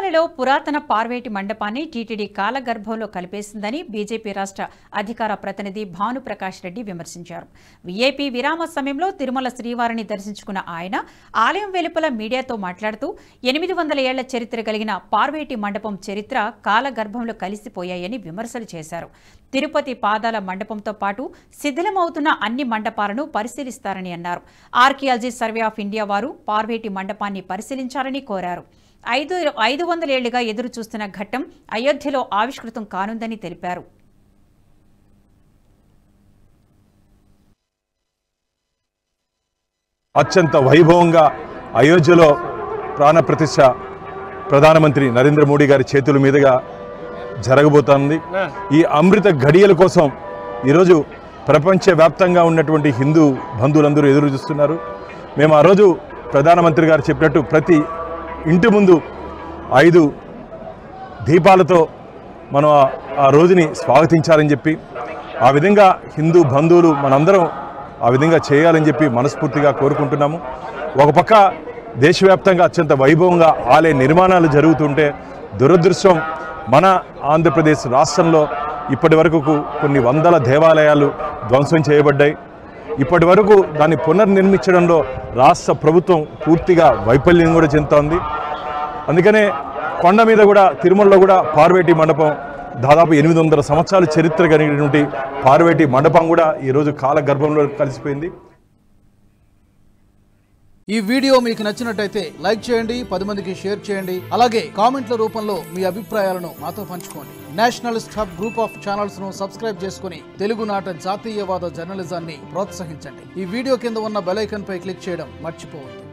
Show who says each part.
Speaker 1: తిరుమలలో పురాతన పార్వేటి మండపాన్ని టీటీడీ కాలగర్భంలో కలిపేసిందని బీజేపీ రాష్ట్ర అధికార ప్రతినిధి భానుప్రకాష్ రెడ్డి విమర్శించారు వీఐపీ విరామ సమయంలో తిరుమల శ్రీవారిని దర్శించుకున్న ఆయన ఆలయం వెలుపల మీడియాతో మాట్లాడుతూ ఎనిమిది వందల ఏళ్ల చరిత్ర కలిగిన పార్వేటి మండపం చరిత్ర కాలగర్భంలో కలిసిపోయాయని విమర్శలు చేశారు తిరుపతి పాదాల మండపంతో పాటు శిథిలమవుతున్న అన్ని మండపాలను పరిశీలిస్తారని అన్నారు ఆర్కియాలజీ సర్వే ఆఫ్ ఇండియా వారు పార్వేటి మండపాన్ని పరిశీలించాలని కోరారు ఐదు ఐదు వందలేళ్లుగా ఎదురు చూస్తున్న ఘట్టం అయోధ్యలో ఆవిష్కృతం కానుందని తెలిపారు
Speaker 2: అత్యంత వైభవంగా అయోధ్యలో ప్రాణప్రతిష్ఠ ప్రధానమంత్రి నరేంద్ర మోడీ గారి చేతుల మీదుగా జరగబోతోంది ఈ అమృత ఘడియల కోసం ఈరోజు ప్రపంచవ్యాప్తంగా ఉన్నటువంటి హిందూ బంధువులందరూ ఎదురు చూస్తున్నారు మేము ఆ రోజు ప్రధానమంత్రి గారు చెప్పినట్టు ప్రతి ఇంటి ముందు ఐదు దీపాలతో మనం ఆ- ఆ రోజుని స్వాగతించాలని చెప్పి ఆ విధంగా హిందూ బంధువులు మనందరం ఆ విధంగా చేయాలని చెప్పి మనస్ఫూర్తిగా కోరుకుంటున్నాము ఒక పక్క దేశవ్యాప్తంగా అత్యంత వైభవంగా ఆలయ నిర్మాణాలు జరుగుతుంటే దురదృష్టం మన ఆంధ్రప్రదేశ్ రాష్ట్రంలో ఇప్పటి వరకు కొన్ని వందల దేవాలయాలు ధ్వంసం చేయబడ్డాయి ఇప్పటి వరకు దాన్ని పునర్నిర్మించడంలో రాష్ట్ర ప్రభుత్వం పూర్తిగా వైఫల్యం కూడా చెందుతోంది అందుకనే కొండ మీద కూడా తిరుమలలో కూడా పార్వేటి మండపం దాదాపు ఎనిమిది వందల సంవత్సరాల చరిత్ర కలిగినటువంటి పార్వేటి మండపం కూడా ఈరోజు కాల గర్భంలో కలిసిపోయింది
Speaker 3: ఈ వీడియో మీకు నచ్చినట్టయితే లైక్ చేయండి పది మందికి షేర్ చేయండి అలాగే కామెంట్ల రూపంలో మీ అభిప్రాయాలను మాతో పంచుకోండి nationalist hub group of channels ను సబ్స్క్రైబ్ చేసుకుని తెలుగునాట జాతీయవాద జర్నలిజాన్ని ప్రోత్సహించండి ఈ వీడియో కింద ఉన్న బెల్ ఐకాన్ పై క్లిక్ చేయడం మర్చిపోవద్దు